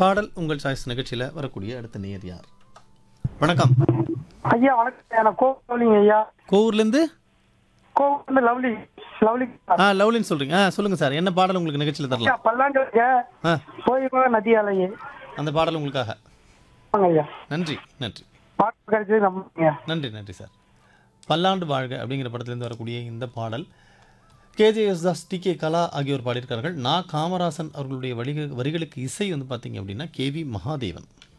பாடல் உங்கள் சாய்ஸ் நிகழ்ச்சியில் வரக்கூடிய அடுத்த நேர் யார் வணக்கம் ஐயா வணக்கம் நான் கோவிலிங்க ஐயா கோவூர்லேருந்து கோவில் வந்து லவ்லி லவ்லி ஆ லவ்லின்னு சொல்கிறீங்க ஆ சொல்லுங்கள் சார் என்ன பாடல் உங்களுக்கு நிகழ்ச்சியில் ஐயா தரலாம் பல்லாண்டு ஆ போய் நதி அலையே அந்த பாடல் உங்களுக்காக வாங்க ஐயா நன்றி நன்றி பாட்டு கிடைச்சது நம்புங்க நன்றி நன்றி சார் பல்லாண்டு வாழ்க அப்படிங்கிற படத்துலேருந்து வரக்கூடிய இந்த பாடல் KJ Yesudas T K Kala ஆகியோர் பாடியிருக்கார்கள் நா காமராசன் அவர்களுடைய வழிக வரிகளுக்கு இசை வந்து பார்த்தீங்க அப்படின்னா கேவி மகாதேவன்